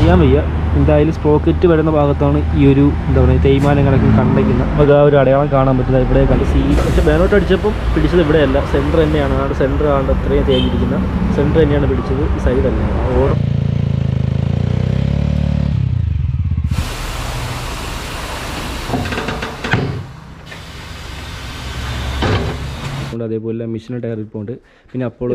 അറിയാൻ വയ്യ എന്തായാലും സ്പ്രോക്കറ്റ് വരുന്ന ഭാഗത്താണ് ഈ ഒരു എന്താ പറയുക തേയ്മാനം കണക്ക് കണ്ടേക്കുന്നത് നമുക്ക് ആ ഒരു അടയാളം കാണാൻ പറ്റുന്നത് ഇവിടെ കണ്ട് സീ പക്ഷേ ബാനോട്ട് അടിച്ചപ്പം പിടിച്ചത് ഇവിടെയല്ല സെൻറ്റർ തന്നെയാണ് അവിടെ സെൻറ്റർ ആണ് ഇത്രയും തേഞ്ഞിരിക്കുന്ന സെൻറ്റർ തന്നെയാണ് പിടിച്ചത് ഈ സൈഡ് തന്നെയാണ് ഓർ ഉണ്ട് അതേപോലെ മിഷീൻ ടയർ ഇരിപ്പുണ്ട് പിന്നെ അപ്പോൾ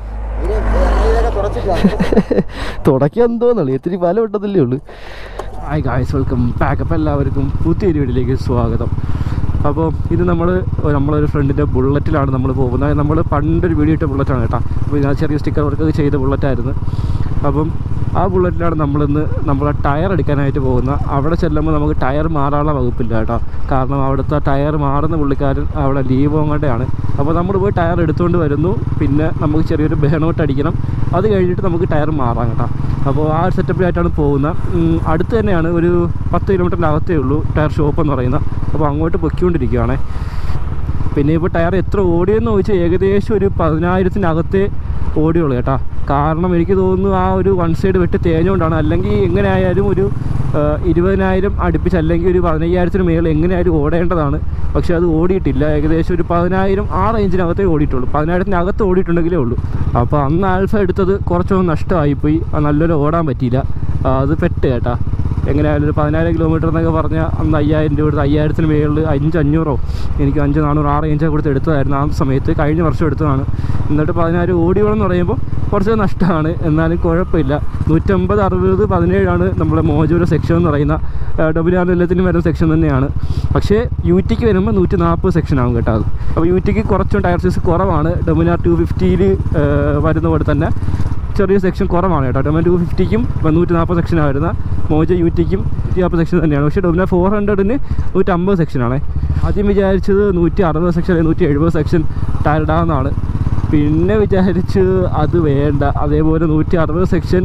തുടക്കം എന്തോന്നുള്ളു ഇത്തിരി പല വിട്ടതല്ലേ ഉള്ളൂ ഹായ് ഗായ്സ് വെൽക്കം ബാക്കപ്പ് എല്ലാവർക്കും പുതിയൊരു വീഡിയോയിലേക്ക് സ്വാഗതം അപ്പോൾ ഇത് നമ്മൾ നമ്മളൊരു ഫ്രണ്ടിൻ്റെ ബുള്ളറ്റിലാണ് നമ്മൾ പോകുന്നത് നമ്മൾ പണ്ടൊരു വീഡിയോ ഇട്ട ബുള്ളറ്റാണ് കേട്ടോ അപ്പോൾ ഞാൻ ചെറിയ സ്റ്റിക്കർ വർക്ക് ചെയ്ത ബുള്ളറ്റായിരുന്നു അപ്പം ആ ബുള്ളറ്റിലാണ് നമ്മളിന്ന് നമ്മളെ ടയർ എടുക്കാനായിട്ട് പോകുന്നത് അവിടെ ചെല്ലുമ്പോൾ നമുക്ക് ടയർ മാറാനുള്ള വകുപ്പില്ല കേട്ടോ കാരണം അവിടുത്തെ ടയർ മാറുന്ന പുള്ളിക്കാരൻ അവിടെ ലീവ് അങ്ങോട്ടാണ് അപ്പോൾ നമ്മൾ പോയി ടയർ എടുത്തുകൊണ്ട് വരുന്നു പിന്നെ നമുക്ക് ചെറിയൊരു ബേണോട്ട് അടിക്കണം അത് കഴിഞ്ഞിട്ട് നമുക്ക് ടയർ മാറാം കേട്ടോ അപ്പോൾ ആ ഒരു സെറ്റപ്പിലായിട്ടാണ് പോകുന്നത് ഉം, അടുത്ത് തന്നെയാണ് ഒരു പത്ത് കിലോമീറ്ററിൻ്റെ അകത്തേ ഉള്ളൂ ടയർ ഷോപ്പ് എന്ന് പറയുന്നത് അപ്പോൾ അങ്ങോട്ട് പൊയ്ക്കൊണ്ടിരിക്കുകയാണേ പിന്നെ ഇപ്പോൾ ടയർ എത്ര ഓടിയെന്ന് ചോദിച്ചാൽ ഏകദേശം ഒരു പതിനായിരത്തിനകത്തേ ഓടിയുള്ളൂ കേട്ടോ കാരണം എനിക്ക് തോന്നുന്നു ആ ഒരു വൺ സൈഡ് വെട്ട് തേഞ്ഞുകൊണ്ടാണ് അല്ലെങ്കിൽ എങ്ങനെ ആയാലും ഒരു ആ, ഇരുപതിനായിരം അടുപ്പിച്ച് അല്ലെങ്കിൽ ഒരു പതിനയ്യായിരത്തിന് മേളിൽ എങ്ങനെയായാലും ഓടേണ്ടതാണ് പക്ഷേ അത് ഓടിയിട്ടില്ല ഏകദേശം ഒരു പതിനായിരം ആ റേഞ്ചിനകത്തേ ഓടിയിട്ടുള്ളൂ പതിനായിരത്തിനകത്ത് ഓടിയിട്ടുണ്ടെങ്കിലേ ഉള്ളൂ അപ്പോൾ അന്ന് ആൽഫ എടുത്തത് കുറച്ചൊന്ന് നഷ്ടമായിപ്പോയി അത് നല്ലൊരു ഓടാൻ പറ്റിയില്ല ആ, അത് പെട്ട് കേട്ടാ എങ്ങനെയായാലും ഒരു പതിനായിരം കിലോമീറ്റർ എന്നൊക്കെ പറഞ്ഞാൽ അന്ന് അയ്യായിരം രൂപ എടുത്ത് അയ്യായിരത്തിന് മേളിൽ അഞ്ച് അഞ്ഞൂറോ എനിക്ക് അഞ്ച് നാനൂറ് ആ റേഞ്ചൊക്കെ കൊടുത്ത് എടുത്തതായിരുന്നു ആ സമയത്ത് കഴിഞ്ഞ വർഷം എടുത്തതാണ് എന്നിട്ട് പതിനായിരം ഓടിയോളെന്ന് പറയുമ്പോൾ കുറച്ച് നഷ്ടമാണ് എന്നാലും കുഴപ്പമില്ല നൂറ്റമ്പത് അറുപത് പതിനേഴാണ് നമ്മുടെ മോജൂര സെക്ഷൻ എന്ന് പറയുന്ന ഡബ്ല്യു എല്ലാത്തിനും വരുന്ന സെക്ഷൻ തന്നെയാണ് പക്ഷേ യു ടിക്ക് വരുമ്പോൾ നൂറ്റി നാൽപ്പത് സെക്ഷൻ ആകും കേട്ടോ അത് അപ്പോൾ യു ടിക്ക് കുറച്ചും ടയർ സൈസ് കുറവാണ് ഡബ്ല്യു ആർ ടു ഫിഫ്റ്റിയിൽ വരുന്ന പോലെ തന്നെ ചെറിയ സെക്ഷൻ കുറവാണ് കേട്ടോ ഡൊമിന ടു ഫിഫ്റ്റിക്കും നൂറ്റി നാൽപ്പത് സെക്ഷനാണ് വരുന്നത് മോജ യു ടിക്കും നൂറ്റി നാൽപ്പത് സെക്ഷൻ തന്നെയാണ് പക്ഷേ ഡൊമിന ഫോർ ഹൺഡ്രഡിന് നൂറ്റമ്പത് സെക്ഷനാണ് ആദ്യം വിചാരിച്ചത് നൂറ്റി അറുപത് സെക്ഷൻ അല്ലെങ്കിൽ നൂറ്റി എഴുപത് സെക്ഷൻ ടയർ ഇടാമെന്നാണ് പിന്നെ വിചാരിച്ച് അത് വേണ്ട അതേപോലെ നൂറ്റി അറുപത് സെക്ഷൻ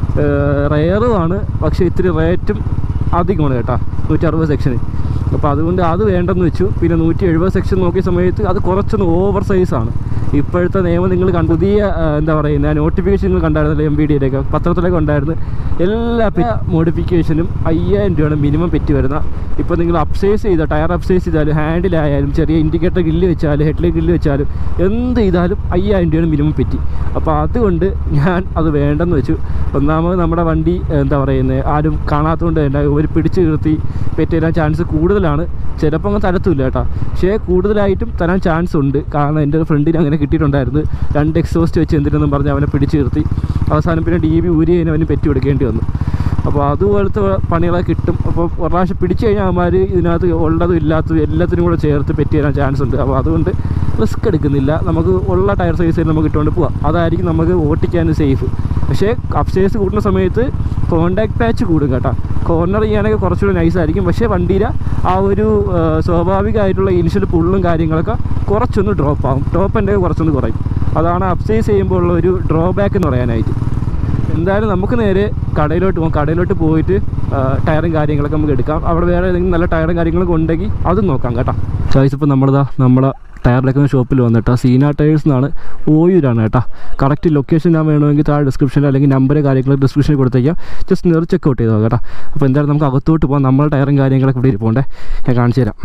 റെയറുമാണ് പക്ഷേ ഇത്തിരി റേറ്റും അധികമാണ് കേട്ടോ നൂറ്റി അറുപത് സെക്ഷന് അപ്പോൾ അതുകൊണ്ട് അത് വേണ്ടെന്ന് വെച്ചു പിന്നെ നൂറ്റി എഴുപത് സെക്ഷൻ നോക്കിയ സമയത്ത് അത് കുറച്ചൊന്ന് ഓവർ സൈസാണ് ഇപ്പോഴത്തെ നിയമം നിങ്ങൾ കണ്ടു പുതിയ ആ, എന്താ പറയുക നോട്ടിഫിക്കേഷൻ നിങ്ങൾ കണ്ടായിരുന്നല്ലോ എം ബി ഡിയിലേക്ക് പത്രത്തിലൊക്കെ ഉണ്ടായിരുന്നു എല്ലാ മോഡിഫിക്കേഷനും അയ്യായിരം രൂപയാണ് മിനിമം പെറ്റി വരുന്ന ഇപ്പോൾ നിങ്ങൾ അപ്സൈസ് ചെയ്താൽ ടയർ അപ്സൈസ് ചെയ്താലും ഹാൻഡിലായാലും ചെറിയ ഇൻഡിക്കേറ്റർ ഗില്ല് വെച്ചാലും ഹെഡ്ലൈറ്റ് ഗില്ല് വെച്ചാലും എന്ത് ചെയ്താലും അയ്യായിരം രൂപയാണ് മിനിമം പെറ്റി അപ്പോൾ അതുകൊണ്ട് ഞാൻ അത് വേണ്ടെന്ന് വെച്ചു ഒന്നാമത് നമ്മുടെ വണ്ടി എന്താ പറയുന്നത് ആരും കാണാത്തതുകൊണ്ട് തന്നെ ഒരു പിടിച്ച് നിർത്തി പെറ്റി തരാൻ ചാൻസ് കൂടുതലാണ് ചിലപ്പോൾ അങ്ങ് തരത്തുമില്ല കേട്ടോ പക്ഷേ കൂടുതലായിട്ടും തരാൻ ചാൻസ് ഉണ്ട് കാരണം എൻ്റെ ഒരു ഫ്രണ്ടിന് അങ്ങനെ കിട്ടിയിട്ടുണ്ടായിരുന്നു രണ്ട് എക്സോസ്റ്റ് വെച്ച് എന്തിനെന്നും പറഞ്ഞ് അവനെ പിടിച്ച് നിർത്തി അവസാനം പിന്നെ ഡി ബി ഊരി കഴിഞ്ഞ് അവന് പെറ്റി കൊടുക്കേണ്ടി വന്നു അപ്പോൾ അതുപോലത്തെ പണികളൊക്കെ കിട്ടും അപ്പോൾ ഒരു പ്രാവശ്യം പിടിച്ചു കഴിഞ്ഞാൽ അവന്മാർ ഇതിനകത്ത് ഉള്ളതും ഇല്ലാത്തതും എല്ലാത്തിനും കൂടെ ചേർത്ത് പെറ്റി തരാൻ ചാൻസ് ഉണ്ട് അപ്പോൾ അതുകൊണ്ട് റിസ്ക് എടുക്കുന്നില്ല നമുക്ക് ഉള്ള ടയർ സൈസിൽ നമുക്ക് ഇട്ടുകൊണ്ട് പോവാം അതായിരിക്കും നമുക്ക് ഓട്ടിക്കാനും സേഫ് പക്ഷേ അപ്സ്റ്റേഴ്സ് കൂടുന്ന സമയത്ത് കോണ്ടാക്ട് പാച്ച് കൂടും കേട്ടോ കോർണർ ചെയ്യാനൊക്കെ കുറച്ചുകൂടി നൈസ് ആയിരിക്കും പക്ഷേ വണ്ടിയുടെ ആ ഒരു ആ, സ്വാഭാവികമായിട്ടുള്ള ഇനിഷ്യൽ പുള്ളും കാര്യങ്ങളൊക്കെ കുറച്ചൊന്ന് ഡ്രോപ്പ് ആകും ടോപ്പ് എൻ്റെ കുറച്ചൊന്ന് കുറയും അതാണ് അപ്സ്റ്റേഴ്സ് ചെയ്യുമ്പോൾ ഉള്ള ഒരു ഡ്രോബാക്ക് എന്ന് പറയാനായിട്ട് എന്തായാലും നമുക്ക് നേരെ കടയിലോട്ട് പോകാം കടയിലോട്ട് പോയിട്ട് ആ, ടയറും കാര്യങ്ങളൊക്കെ നമുക്ക് എടുക്കാം അവിടെ വേറെ ഏതെങ്കിലും നല്ല ടയറും കാര്യങ്ങളൊക്കെ ഉണ്ടെങ്കിൽ അതും നോക്കാം കേട്ടോ ചോയ്സ് ഇപ്പോൾ നമ്മളിതാ നമ്മളെ ടയറിലൊക്കെ ഷോപ്പിൽ വന്നിട്ട് സീന ടയേഴ്സ് എന്നാണ് ഓയൂരാണ് കേട്ടോ കറക്റ്റ് ലൊക്കേഷൻ ഞാൻ വേണമെങ്കിൽ താഴെ ഡിസ്ക്രിപ്ഷനിൽ അല്ലെങ്കിൽ നമ്പർ കാര്യങ്ങൾ ഡിസ്ക്രിപ്ഷനിൽ കൊടുത്തേക്കാം ജസ്റ്റ് നേർ ചെക്ക് ഔട്ട് ചെയ്തോ കേട്ടോ അപ്പോൾ എന്തായാലും നമുക്ക് അകത്തോട്ട് പോകാം നമ്മളെ ടയറും കാര്യങ്ങളൊക്കെ ഇവിടെ ഇരിപ്പുണ്ടേ ഞാൻ കാണിച്ചു തരാം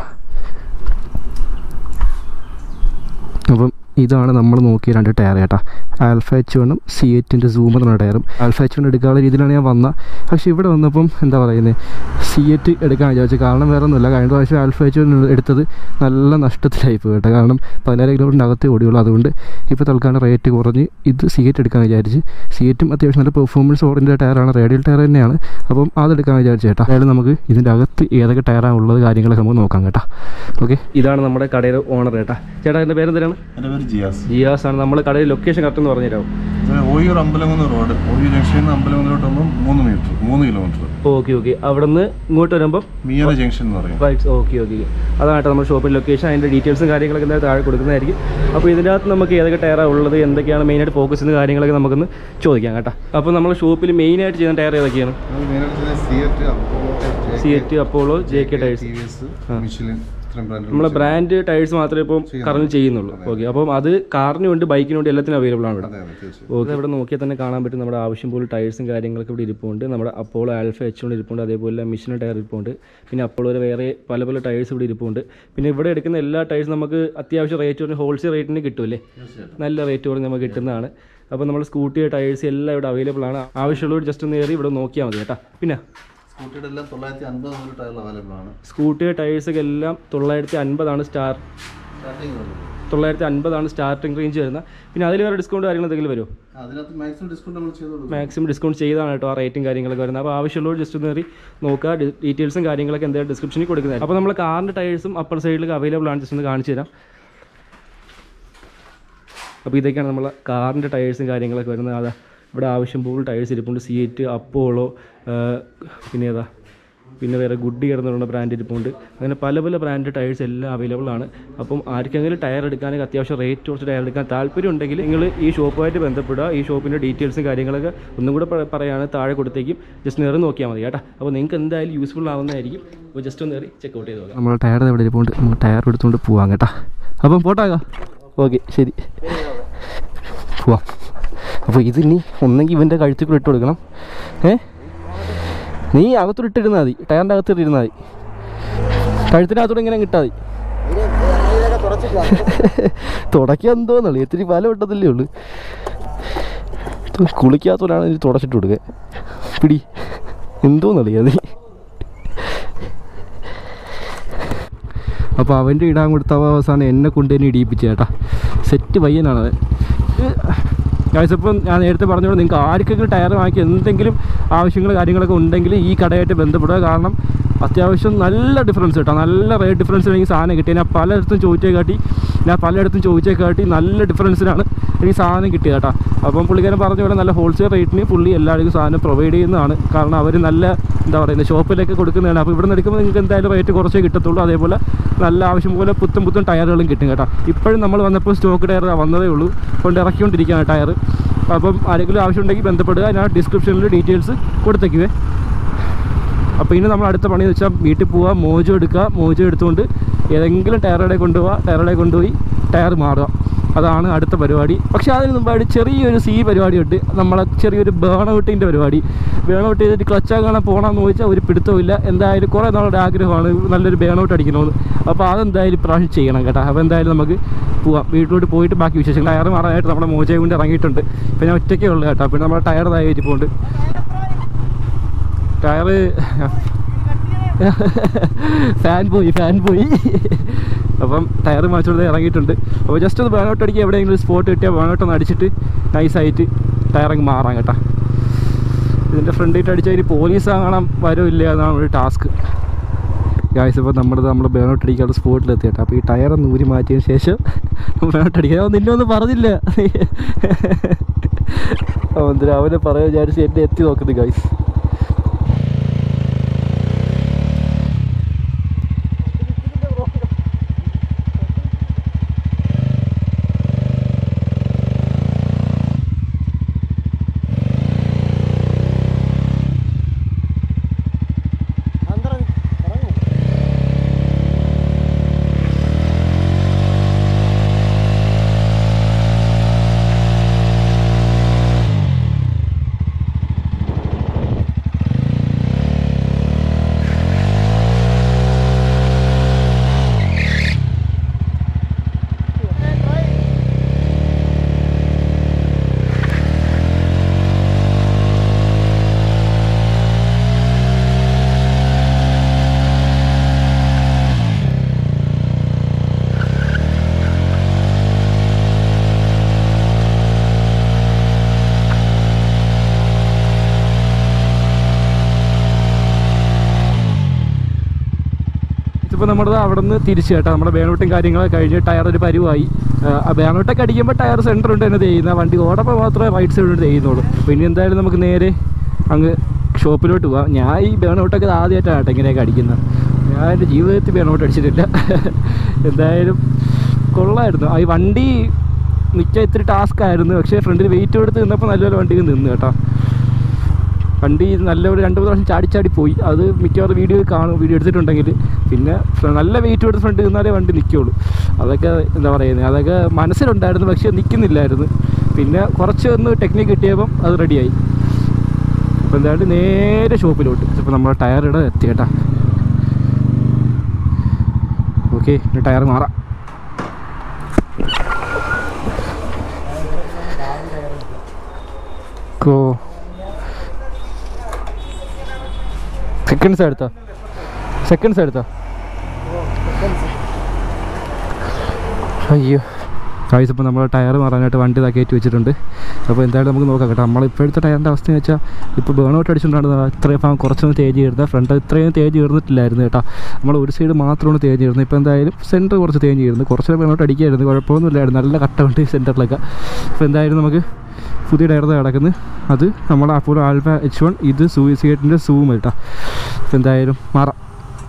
അപ്പം ഇതാണ് നമ്മൾ നോക്കിയ രണ്ട് ടയർ കേട്ടോ ആൽഫ എച്ച് വണ്ണും സി എറ്റിൻ്റെ സൂമർ എന്ന ടയറും ആൽഫ എച്ച് വൺ എടുക്കാനുള്ള രീതിയിലാണ് ഞാൻ വന്നത് പക്ഷേ ഇവിടെ വന്നപ്പം എന്താ പറയുന്നത് സി എറ്റ് എടുക്കാൻ വിചാരിച്ചു കാരണം വേറെ ഒന്നുമില്ല കഴിഞ്ഞ പ്രാവശ്യം ആൽഫ എച്ച് വൺ എടുത്തത് നല്ല നഷ്ടത്തിലായി പോയി കേട്ടോ കാരണം പതിനായിരം കിലോമീറ്ററിൻ്റെ അകത്തേ ഓടിയുള്ളൂ അതുകൊണ്ട് ഇപ്പോൾ തൽക്കാലം റേറ്റ് കുറഞ്ഞ് ഇത് സി എറ്റ് എടുക്കാൻ വിചാരിച്ച് സി എറ്റും അത്യാവശ്യം നല്ല പെർഫോമൻസ് ഓറിയൻറ്റഡ് ടയറാണ് റേഡിയൽ ടയർ തന്നെയാണ് അപ്പം അതെടുക്കാൻ വിചാരിച്ചു കേട്ടോ അതായത് നമുക്ക് ഇതിൻ്റെ അകത്ത് ഏതൊക്കെ ടയറാണ് ഉള്ളത് കാര്യങ്ങളൊക്കെ നമുക്ക് നോക്കാം കേട്ടോ ഓക്കെ ഇതാണ് നമ്മുടെ കടയുടെ ഓണർ കേട്ടോ ചേട്ടാ എൻ്റെ പേരെന്തിനാണ് എൻ്റെ പേര് ജിയാസ് ജിയാസ് ആണ് നമ്മൾ കടയിൽ ലൊക്കേഷൻ കറക്റ്റ് എന്ന് പറഞ്ഞുതരാമോ ഇത് ഓയൂർ അമ്പലകുന്ന് റോഡ് ഓയൂർ ജംഗ്ഷനിൽ നിന്ന് അമ്പലകുന്നിലോട്ട് വരുമ്പോൾ മൂന്ന് മീറ്റർ മൂന്ന് കിലോമീറ്റർ ഓക്കെ ഓക്കെ അവിടെ നിന്ന് ഇങ്ങോട്ട് വരുമ്പോൾ മിയാന ജംഗ്ഷൻ എന്ന് പറയും റൈറ്റ് ഓക്കെ ഓക്കെ അതാണ് കേട്ടോ നമ്മുടെ ഷോപ്പിൽ ലൊക്കേഷൻ അതിൻ്റെ ഡീറ്റെയിൽസും കാര്യങ്ങളൊക്കെ എന്തായാലും താഴെ കൊടുക്കുന്നതായിരിക്കും അപ്പോൾ ഇതിനകത്ത് നമുക്ക് ഏതൊക്കെ ടയറാണ് ഉള്ളത് എന്തൊക്കെയാണ് മെയിനായിട്ട് ഫോക്കസ് ചെയ്യുന്ന കാര്യങ്ങളൊക്കെ നമുക്കൊന്ന് ചോദിക്കാം കേട്ടോ അപ്പോൾ നമ്മൾ ഷോപ്പിൽ മെയിനായിട്ട് ചെയ്യുന്ന ടയർ ഏതൊക്കെയാണ് അത് മെയിനായിട്ട് CEAT CEAT Apollo J K tyres T V S Michelin ഇത്രയും ബ്രാൻഡ് നമ്മളെ ബ്രാൻഡ് ടയേഴ്സ് മാത്രമേ ഇപ്പം കറങ്ങി ചെയ്യുന്നുള്ളൂ ഓക്കെ അപ്പം അത് കാറിന് വേണ്ടി ബൈക്കിന് വേണ്ടി എല്ലാത്തിനും അവൈലബിൾ ആണ് ഇവിടെ അതെ അതെ തീർച്ചയായും ഓക്കെ ഇവിടെ നോക്കിയാൽ തന്നെ കാണാൻ പറ്റും നമ്മുടെ ആവശ്യം പോലെ ടയേഴ്സും കാര്യങ്ങളൊക്കെ ഇവിടെ ഇരിപ്പുണ്ട് നമ്മുടെ അപ്പോളോ ആൽഫ എച്ച് കൊണ്ട് ഇരിപ്പുണ്ട് അതേപോലെ മിഷൻ ടയർ ഇരിപ്പുണ്ട് പിന്നെ അപ്പോളോയുടെ വേറെ പല പല ടയേഴ്സ് ഇവിടെ ഇരിപ്പുണ്ട് പിന്നെ ഇവിടെ എടുക്കുന്ന എല്ലാ ടയേഴ്സും നമുക്ക് അത്യാവശ്യം റേറ്റ് കുറഞ്ഞ് ഹോൾസെയിൽ റേറ്റിന് കിട്ടുമല്ലേ നല്ല റേറ്റ് കുറഞ്ഞ് നമുക്ക് കിട്ടുന്നതാണ് അപ്പോൾ നമ്മൾ സ്കൂട്ടി ടയേഴ്സ് എല്ലാം ഇവിടെ അവൈലബിൾ ആണ് ആവശ്യമുള്ളവർ ജസ്റ്റ് ഒന്ന് കയറി ഇവിടെ നോക്കിയാൽ മതി കേട്ടോ പിന്നെ സ്കൂട്ടിയുടെ എല്ലാം തൊള്ളായിരത്തി അൻപത് മുതൽ ടയർ അവൈലബിൾ ആണ് സ്കൂട്ടി ടയേഴ്സൊക്കെ എല്ലാം തൊള്ളായിരത്തി അൻപതാണ് സ്റ്റാർ സ്റ്റാർട്ടിംഗ് തൊള്ളായിരത്തി അൻപതാണ് സ്റ്റാർട്ടിംഗ് റേഞ്ച് വരുന്നത് പിന്നെ അതിൽ വേറെ ഡിസ്കൗണ്ട് കാര്യങ്ങൾ എന്തെങ്കിലും വരുമോ അതിനകത്ത് മാക്സിമം ഡിസ്കൗണ്ട് നമ്മൾ ചെയ്ത് കൊടുക്കും മാക്സിമം ഡിസ്കൗണ്ട് ചെയ്താണ് കേട്ടോ ആ റേറ്റും കാര്യങ്ങളൊക്കെ വരുന്നത് അപ്പോൾ ആവശ്യമുള്ളവർ ജസ്റ്റ് ഒന്ന് കയറി നോക്കുക ഡി- ഡീറ്റെയിൽസും കാര്യങ്ങളൊക്കെ എന്തായാലും ഡിസ്ക്രിപ്ഷനിൽ കൊടുക്കുന്നത് അപ്പോൾ നമ്മൾ കാറിൻ്റെ ടയേഴ്സും അപ്പർ സൈഡിലൊക്കെ അവൈലബിൾ ആണ് ജസ്റ്റ് ഒന്ന് കാണിച്ചു തരാം അപ്പോൾ ഇതൊക്കെയാണ് നമ്മളെ കാറിൻ്റെ ടയേഴ്സും കാര്യങ്ങളൊക്കെ വരുന്നത് അതാ ഇവിടെ ആവശ്യം പോലെ ടയേഴ്സ് ഇരിപ്പുണ്ട് സി എറ്റ് അപ്പോളോ പിന്നെ ഏതാ പിന്നെ വേറെ ഗുഡി കിടന്നുള്ള ബ്രാൻഡ് ഇരിപ്പുണ്ട് അങ്ങനെ പല പല ബ്രാൻഡ് ടയേഴ്സ് എല്ലാം അവൈലബിൾ ആണ് അപ്പം ആർക്കെങ്കിലും ടയർ എടുക്കാനൊക്കെ അത്യാവശ്യം റേറ്റ് കുറച്ച് ടയർ എടുക്കാൻ താല്പര്യം ഉണ്ടെങ്കിൽ നിങ്ങൾ ഈ ഷോപ്പുമായിട്ട് ബന്ധപ്പെടുക ഈ ഷോപ്പിൻ്റെ ഡീറ്റെയിൽസും കാര്യങ്ങളൊക്കെ ഒന്നും കൂടെ പ- പറയാണ് താഴെ കൊടുത്തേക്കും ജസ്റ്റ് നേരെ നോക്കിയാൽ മതി കേട്ടോ അപ്പോൾ നിങ്ങൾക്ക് എന്തായാലും യൂസ്ഫുൾ ആവുന്നതായിരിക്കും അപ്പോൾ ജസ്റ്റ് ഒന്ന് കയറി ചെക്ക് ഔട്ട് ചെയ്ത് നോക്കാം നമ്മൾ ടയർ എവിടെ ഇരിപ്പുണ്ട് നമുക്ക് ടയർ എടുത്തുകൊണ്ട് പോവാം കേട്ടോ അപ്പം പോട്ടാകാം ഓക്കെ ശരി പോവാം അപ്പോൾ ഇത് ഇനി ഒന്നെങ്കിൽ ഇവൻ്റെ കഴുത്തിൽ കൂടെ ഇട്ട് കൊടുക്കണം ഏ നീ അകത്തോട്ട് ഇട്ടിരുന്നാൽ മതി ടയറിൻ്റെ അകത്തോട്ട് ഇരുന്നാൽ മതി കഴുത്തിനകത്തോടെ ഇങ്ങനെ കിട്ടാൽ മതി തുടക്കാൻ എന്തോന്നുള്ളു ഇത്തിരി പല വിട്ടതല്ലേ ഉള്ളു ഇത് കുളിക്കാത്തവരാണ് ഇനി തുടച്ചിട്ട് കൊടുക്കുക പിടി എന്തോന്നറിയാ നീ അപ്പോൾ അവൻ്റെ ഇടാൻ കൊടുത്ത അവ അവസാനം എന്നെ കൊണ്ട് തന്നെ ഇടിയിപ്പിച്ച ചേട്ടാ സെറ്റ് പയ്യനാണ് അവൻ ഇപ്പം ഞാൻ നേരത്തെ പറഞ്ഞോളൂ നിങ്ങൾക്ക് ആർക്കെങ്കിലും ടയർ വാങ്ങിക്കുക എന്തെങ്കിലും ആവശ്യങ്ങൾ കാര്യങ്ങളൊക്കെ ഉണ്ടെങ്കിൽ ഈ കടയായിട്ട് ബന്ധപ്പെടുക കാരണം അത്യാവശ്യം നല്ല ഡിഫറൻസ് കേട്ടോ നല്ല റേറ്റ് ഡിഫറൻസ് എനിക്ക് സാധനം കിട്ടി ഞാൻ പലയിടത്തും ചോദിച്ചേ കാട്ടി ഞാൻ പലയിടത്തും ചോദിച്ചേ കാട്ടി നല്ല ഡിഫറൻസിനാണ് എനിക്ക് സാധനം കിട്ടിയത് കേട്ടോ അപ്പം പുള്ളിക്കാരൻ പറഞ്ഞ പോലെ നല്ല ഹോൾസെയിൽ റേറ്റിന് പുള്ളി എല്ലാവർക്കും സാധനം പ്രൊവൈഡ് ചെയ്യുന്നതാണ് കാരണം അവർ നല്ല എന്താ പറയുന്നത് ഷോപ്പിലൊക്കെ കൊടുക്കുന്നതാണ് അപ്പോൾ ഇവിടെ നിന്ന് എടുക്കുമ്പോൾ നിങ്ങൾക്ക് എന്തായാലും റേറ്റ് കുറച്ചേ കിട്ടത്തുള്ളൂ അതേപോലെ നല്ല ആവശ്യം പോലെ പുത്തൻ പുത്തൻ ടയറുകളും കിട്ടും കേട്ടോ ഇപ്പോഴും നമ്മൾ വന്നപ്പോൾ സ്റ്റോക്ക് ടയർ വന്നതേ ഉള്ളൂ കൊണ്ട് ഇറക്കിക്കൊണ്ടിരിക്കുകയാണ് ടയർ അപ്പം ആരെങ്കിലും ആവശ്യമുണ്ടെങ്കിൽ ബന്ധപ്പെടുക ഞാൻ ഡിസ്ക്രിപ്ഷനിൽ ഡീറ്റെയിൽസ് കൊടുത്തേക്കുവേ അപ്പോൾ ഇനി നമ്മൾ അടുത്ത പണി എന്ന് വെച്ചാൽ വീട്ടിൽ പോവുക മോജോ എടുക്കുക മോജോ എടുത്തുകൊണ്ട് ഏതെങ്കിലും ടയറുടെ കൊണ്ടുപോവുക ടയറുടെ കൊണ്ടുപോയി ടയർ മാറുക അതാണ് അടുത്ത പരിപാടി പക്ഷേ അതിന് മുമ്പായിട്ട് ചെറിയൊരു സി പരിപാടിയുണ്ട് നമ്മളെ ചെറിയൊരു ബേൺ ഔട്ടിൻ്റെ പരിപാടി ബേൺ ഔട്ട് ചെയ്തിട്ട് ക്ലച്ചാ കാണാൻ പോകണമെന്ന് ചോദിച്ചാൽ ഒരു പിടുത്തമില്ല എന്തായാലും കുറേ നാളുടെ ആഗ്രഹമാണ് നല്ലൊരു ബേൺ ഔട്ട് അടിക്കണമെന്ന് അപ്പോൾ അതെന്തായാലും ഇപ്രാവശ്യം ചെയ്യണം കേട്ടോ അപ്പോൾ എന്തായാലും നമുക്ക് പോവാം വീട്ടിലോട്ട് പോയിട്ട് ബാക്കി വിശേഷങ്ങൾ ടയർ മാറാനായിട്ട് നമ്മുടെ മോജയെ കൊണ്ട് ഇറങ്ങിയിട്ടുണ്ട് ഇപ്പോൾ ഞാൻ ഒറ്റയ്ക്കേ ഉള്ളൂ കേട്ടോ പിന്നെ നമ്മുടെ ടയർ തായി ഇരിപ്പുണ്ട് ടയറ് ഫാൻ പോയി ഫാൻ പോയി അപ്പം ടയർ മാച്ചുകൊണ്ട് ഇറങ്ങിയിട്ടുണ്ട് അപ്പോൾ ജസ്റ്റ് ഒന്ന് ബേണോട്ട് അടിക്കുക എവിടെയെങ്കിലും സ്പോട്ട് കിട്ടിയാൽ ബേണോട്ട് ഒന്ന് അടിച്ചിട്ട് നൈസായിട്ട് ടയറങ്ങ് മാറാം കേട്ടോ ഇതിൻ്റെ ഫ്രണ്ടിട്ട് അടിച്ചാൽ ഇനി പോലീസ് കാണാൻ വരുമില്ല എന്നാണ് ഒരു ടാസ്ക് ഗായ്സ് ഇപ്പോൾ നമ്മുടെ നമ്മൾ ബേണോട്ട് അടിക്കാനുള്ള സ്പോട്ടിലെത്തി കേട്ടോ അപ്പോൾ ഈ ടയർ ഒന്ന് ഊരി മാറ്റിയതിന് ശേഷം ബേണോട്ട് അടിക്കാൻ അവൻ നിന്നെ ഒന്നും പറഞ്ഞില്ല അവൻ അവനെ പറയാൻ വിചാരിച്ച് എന്നെ എത്തി നോക്കുന്നു ഗായ്സ് ഇതിപ്പോൾ നമ്മുടെ അവിടെ നിന്ന് തിരിച്ച് കേട്ടോ നമ്മുടെ ബേണോട്ടും കാര്യങ്ങളൊക്കെ കഴിഞ്ഞ് ടയർ ഒരു പരുവായി ആ ബേണോട്ടൊക്കെ അടിക്കുമ്പോൾ ടയർ സെൻറ്റർ ഉണ്ട് തന്നെ ചെയ്യുന്ന വണ്ടി ഓടപ്പോൾ മാത്രമേ റൈറ്റ് സൈഡ് ചെയ്യുന്നുള്ളൂ പിന്നെ എന്തായാലും നമുക്ക് നേരെ അങ്ങ് ഷോപ്പിലോട്ട് പോവാം ഞാൻ ഈ ബേണോട്ടൊക്കെ ആദ്യമായിട്ടാണ് കേട്ടോ ഇങ്ങനെയൊക്കെ അടിക്കുന്നത് ഞാൻ എൻ്റെ ജീവിതത്തിൽ ബേണോട്ട് അടിച്ചിട്ടില്ല എന്തായാലും കൊള്ളായിരുന്നു ആ ഈ വണ്ടി നിൽക്കാൻ ഇത്തിരി ടാസ്ക് ആയിരുന്നു പക്ഷേ ഫ്രണ്ടിൽ വെയിറ്റ് എടുത്ത് നിന്നപ്പോൾ നല്ലൊരു വണ്ടി നിന്നു കേട്ടോ വണ്ടി നല്ല ഒരു രണ്ട് മൂന്ന് പ്രാവശ്യം ചാടി ചാടി പോയി അത് മിക്കവാറും വീഡിയോ കാണും വീഡിയോ എടുത്തിട്ടുണ്ടെങ്കിൽ പിന്നെ ഫ്ര- നല്ല വെയിറ്റ് എടുത്ത് ഫ്രണ്ട് നിന്നാലേ വണ്ടി നിൽക്കുകയുള്ളൂ അതൊക്കെ എന്താ പറയുന്നത് അതൊക്കെ മനസ്സിലുണ്ടായിരുന്നു പക്ഷേ നിൽക്കുന്നില്ലായിരുന്നു പിന്നെ കുറച്ച് ഒന്ന് ടെക്നിക്ക് കിട്ടിയപ്പം അത് റെഡിയായി അപ്പോൾ എന്തായാലും നേരെ ഷോപ്പിലോട്ട് ഇപ്പോൾ നമ്മുടെ ടയറുടെ എത്തി കേട്ടാ ഓക്കെ ഇനി ടയർ മാറാം കോ സെക്കൻഡ്സ് എടുത്തോ സെക്കൻഡ്സ് എടുത്തോ അയ്യോ കാഴ്ച ഇപ്പോൾ നമ്മൾ ടയർ മാറാനായിട്ട് വണ്ടി ഇതാക്കി കയറ്റി വെച്ചിട്ടുണ്ട് അപ്പോൾ എന്തായാലും നമുക്ക് നോക്കാം കേട്ടോ നമ്മൾ ഇപ്പോഴത്തെ ടയറിൻ്റെ അവസ്ഥ എന്ന് വെച്ചാൽ ഇപ്പോൾ ബേണൗട്ട് അടിച്ചുകൊണ്ടാണ് ഇത്രയും ഭാഗം കുറച്ചൊന്ന് തേജ് കയറുന്നത് ഫ്രണ്ട് ഇത്രയും തേജ് കയറുന്നിട്ടില്ലായിരുന്നു കേട്ടോ നമ്മൾ ഒരു സൈഡ് മാത്രമാണ് തേജ് കയറുന്നത് ഇപ്പോൾ എന്തായാലും സെൻറ്റർ കുറച്ച് തേജ് കയറുന്നു കുറച്ച് ബേണൗട്ട് അടിക്കായിരുന്നു കുഴപ്പമൊന്നുമില്ലായിരുന്നു നല്ല കട്ടുണ്ട് സെൻറ്ററിലൊക്കെ അപ്പോൾ എന്തായാലും നമുക്ക് പുതിയ ടയർ കിടക്കുന്നത് അത് നമ്മൾ അപ്പോൾ ആൽഫ എച്ച് വൺ ഇത് സൂയിസൈഡിൻ്റെ സൂം കേട്ടോ അപ്പോൾ എന്തായാലും മാറാം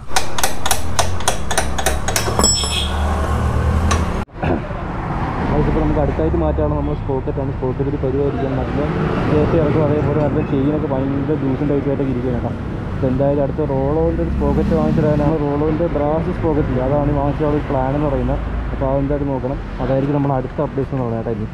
അതിപ്പോൾ നമുക്ക് അടുത്തായിട്ട് മാറ്റാണ് നമ്മൾ സ്പോക്കറ്റാണ് സ്പോക്കറ്റിൽ പരിപാടിക്കാൻ നല്ല കയറ്റി ഇറക്കും അതേപോലെ നല്ല ചെയിനൊക്കെ ഭയങ്കര ജ്യൂസും ടൈപ്പായിട്ടൊക്കെ ഇരിക്കുകയാണ് കേട്ടോ അപ്പോൾ എന്തായാലും അടുത്ത റോളോൻ്റെ ഒരു സ്പോക്കറ്റ് വാങ്ങിച്ചിടാനാണ് റോളോൻ്റെ ബ്രാസ് സ്പോക്കറ്റില്ല അതാണ് ഈ വാങ്ങിച്ച ഒരു പ്ലാൻ എന്ന് പറയുന്നത് അപ്പോൾ അതെന്തായാലും നോക്കണം അതായിരിക്കും നമ്മൾ അടുത്ത അപ്ഡേഷൻ എന്ന് പറയുന്നത് കേട്ടോ ഇനി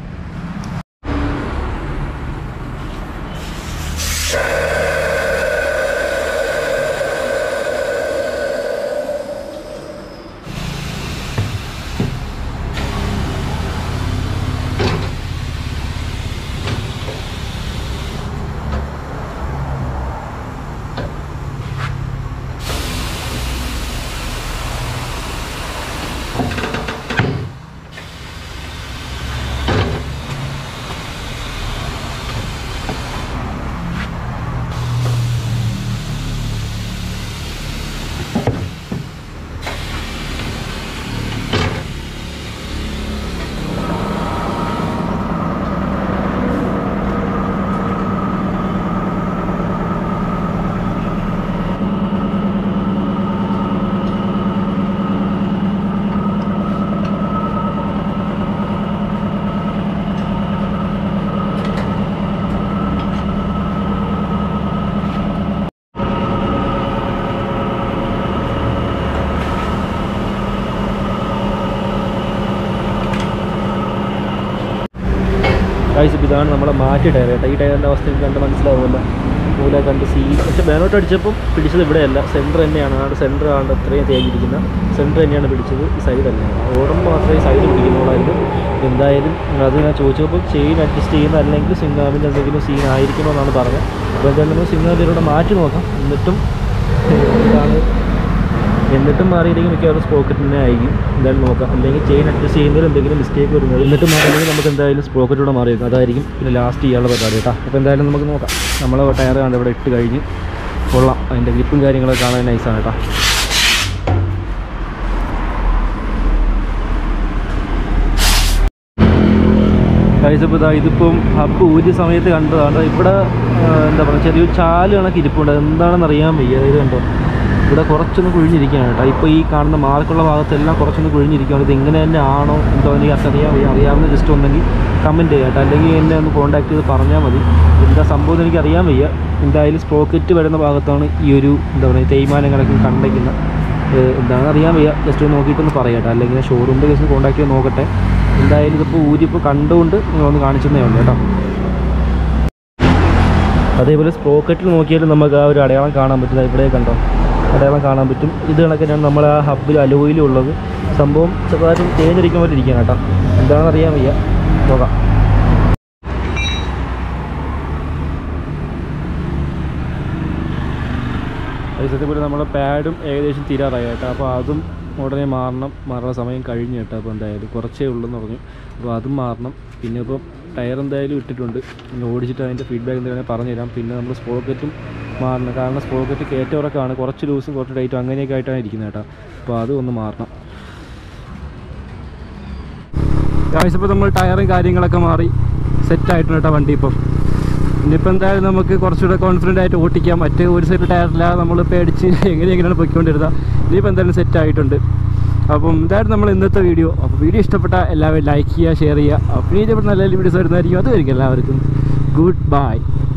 ഗൈസ് ഇപ്പോൾ ഇതാണ് നമ്മളെ മാറ്റി ടയർ കേട്ടോ ഈ ടയറിൻ്റെ അവസ്ഥ എനിക്ക് കണ്ട് മനസ്സിലാവുമല്ലോ മൂല കണ്ട് സീ പക്ഷെ ബാനോട്ട് അടിച്ചപ്പം പിടിച്ചത് ഇവിടെയല്ല സെൻറ്റർ തന്നെയാണ് അവിടെ സെൻറ്റർ ആണ് ഇത്രയും തേഞ്ഞിരിക്കുന്ന സെൻറ്റർ തന്നെയാണ് പിടിച്ചത് ഈ സൈഡ് അല്ല ഓടുമ്പോൾ മാത്രമേ സൈഡ് പിടിക്കുന്നുള്ളായിരുന്നു എന്തായാലും അത് ഞാൻ ചോദിച്ചപ്പോൾ ചെയിൻ അഡ്ജസ്റ്റ് ചെയ്യുന്ന അല്ലെങ്കിൽ സിംഗാമിൻ്റെ എന്തെങ്കിലും സീൻ ആയിരിക്കുമോ എന്നാണ് പറഞ്ഞത് അപ്പോൾ എന്തായാലും നമ്മൾ സിംഗാമിലൂടെ മാറ്റി നോക്കാം എന്നിട്ടും ഇതാണ് എന്നിട്ടും മാറിയില്ലെങ്കിൽ മിക്കവാറും സ്പോക്കറ്റ് തന്നെ ആയിരിക്കും എന്തായാലും നോക്കാം അല്ലെങ്കിൽ ചെയിൻ അഡ്ജസ്റ്റ് ചെയ്യുന്നതിൽ എന്തെങ്കിലും മിസ്റ്റേക്ക് വരുന്നത് എന്നിട്ടും മാറിയില്ലെങ്കിൽ നമുക്ക് എന്തായാലും സ്പോക്കറ്റൂടെ മാറി വെക്കാം അതായിരിക്കും പിന്നെ ലാസ്റ്റ് ചെയ്യാനുള്ള പരിപാടി കേട്ടോ അപ്പോൾ എന്തായാലും നമുക്ക് നോക്കാം നമ്മൾ ടയർ കണ്ട് ഇവിടെ ഇട്ട് കഴിഞ്ഞ് കൊള്ളാം അതിൻ്റെ ഗ്രിപ്പും കാര്യങ്ങളൊക്കെ കാണാൻ നൈസാണ് കേട്ടോ കഴിച്ചപ്പോൾ ഇതാ ഇതിപ്പം ഹബ്ബ് ഊരിയ സമയത്ത് കണ്ടതാണ് ഇവിടെ ആ, എന്താ പറയുക ചെറിയൊരു ചാല് കണക്ക് ഇരിപ്പുണ്ട് എന്താണെന്ന് അറിയാൻ വയ്യ ഇത് കണ്ടോ ഇവിടെ കുറച്ചൊന്ന് കുഴിഞ്ഞിരിക്കുകയാണ് കേട്ടോ ഇപ്പോൾ ഈ കാണുന്ന മാർക്കുള്ള ഭാഗത്തെല്ലാം കുറച്ചൊന്ന് കുഴിഞ്ഞിരിക്കുകയാണ് ഇത് ഇങ്ങനെ തന്നെ ആണോ എന്തോ എനിക്ക് അറിയാൻ വയ്യ അറിയാവുന്ന ജസ്റ്റ് ഉണ്ടെങ്കിൽ കമൻറ്റ് ചെയ്യാം കേട്ടോ അല്ലെങ്കിൽ എന്നെ ഒന്ന് കോൺടാക്ട് ചെയ്ത് പറഞ്ഞാൽ മതി എന്താ സംഭവം എന്ന് എനിക്ക് അറിയാൻ വയ്യ എന്തായാലും സ്പോക്കറ്റ് വരുന്ന ഭാഗത്താണ് ഈ ഒരു എന്താ പറയുക തേയ്മാനം കണക്ക് കണ്ടേക്കുന്ന എന്താണെന്ന് അറിയാൻ വയ്യ ജസ്റ്റ് ഒന്ന് നോക്കിയിട്ടൊന്ന് പറയാം കേട്ടോ അല്ലെങ്കിൽ ഷോറൂമിൻ്റെ കേസ് കോൺടാക്ട് ചെയ്ത് നോക്കട്ടെ എന്തായാലും ഇതിപ്പോൾ ഊരിപ്പോൾ കണ്ടുകൊണ്ട് നിങ്ങളൊന്ന് കാണിച്ചതേ ഉള്ളൂ കേട്ടോ അതേപോലെ സ്പ്രോക്കറ്റിൽ നോക്കിയാലും നമുക്ക് ആ ഒരു അടയാളം കാണാൻ പറ്റും ദാ ഇവിടെ കണ്ടോ അടയാളം കാണാൻ പറ്റും ഇത് കണക്കിനാണ് നമ്മൾ ആ ഹബ്ബിൽ അലോയിലും ഉള്ളത് സംഭവം ചെറുതായിട്ടും തേഞ്ഞിരിക്കുന്ന പോലെ ഇരിക്കുകയാണ് കേട്ടോ എന്താണെന്ന് അറിയാൻ വയ്യ നോക്കാം അതേപോലെ നമ്മളെ പാഡും ഏകദേശം തീരാറായി കേട്ടോ അപ്പോൾ അതും ഉടനെ മാറണം മാറുന്ന സമയം കഴിഞ്ഞു കേട്ടോ അപ്പോൾ എന്തായാലും കുറച്ചേ ഉള്ളൂ എന്ന് പറഞ്ഞു അപ്പോൾ അതും മാറണം പിന്നെ ഇപ്പോൾ ടയർ എന്തായാലും ഇട്ടിട്ടുണ്ട് പിന്നെ ഓടിച്ചിട്ട് അതിൻ്റെ ഫീഡ്ബാക്ക് എന്തെങ്കിലും പറഞ്ഞുതരാം പിന്നെ നമ്മൾ സ്പോക്കറ്റും മാറണം കാരണം സ്പോക്കറ്റ് കയറ്റവറക്കാണ് കുറച്ച് ലൂസും കുറച്ച് ടൈറ്റും അങ്ങനെയൊക്കെ ആയിട്ടാണ് ഇരിക്കുന്നത് കേട്ടോ അപ്പോൾ അതും ഒന്ന് മാറണം ഇപ്പോൾ നമ്മൾ ടയറും കാര്യങ്ങളൊക്കെ മാറി സെറ്റായിട്ടുണ്ട് കേട്ടോ വണ്ടി ഇപ്പം ഇനിയിപ്പോൾ എന്തായാലും നമുക്ക് കുറച്ചുകൂടെ കോൺഫിഡൻ്റ് ആയിട്ട് ഓട്ടിക്കാം മറ്റേ ഒരു സൈഡ് ടയറില്ലാതെ നമ്മൾ പേടിച്ച് എങ്ങനെ എങ്ങനെയാണ് പൊയ്ക്കൊണ്ടിരുന്നത് ഇനിയിപ്പോൾ എന്തായാലും സെറ്റ് ആയിട്ടുണ്ട് അപ്പം ഇതായിരുന്നു നമ്മൾ ഇന്നത്തെ വീഡിയോ അപ്പോൾ വീഡിയോ ഇഷ്ടപ്പെട്ട എല്ലാവരും ലൈക്ക് ചെയ്യുക ഷെയർ ചെയ്യുക അപ്പോൾ ഇനി ഇതേപോലെ നല്ല വീഡിയോസ് വരുന്നതായിരിക്കും അതുവരെയും എല്ലാവർക്കും ഗുഡ് ബൈ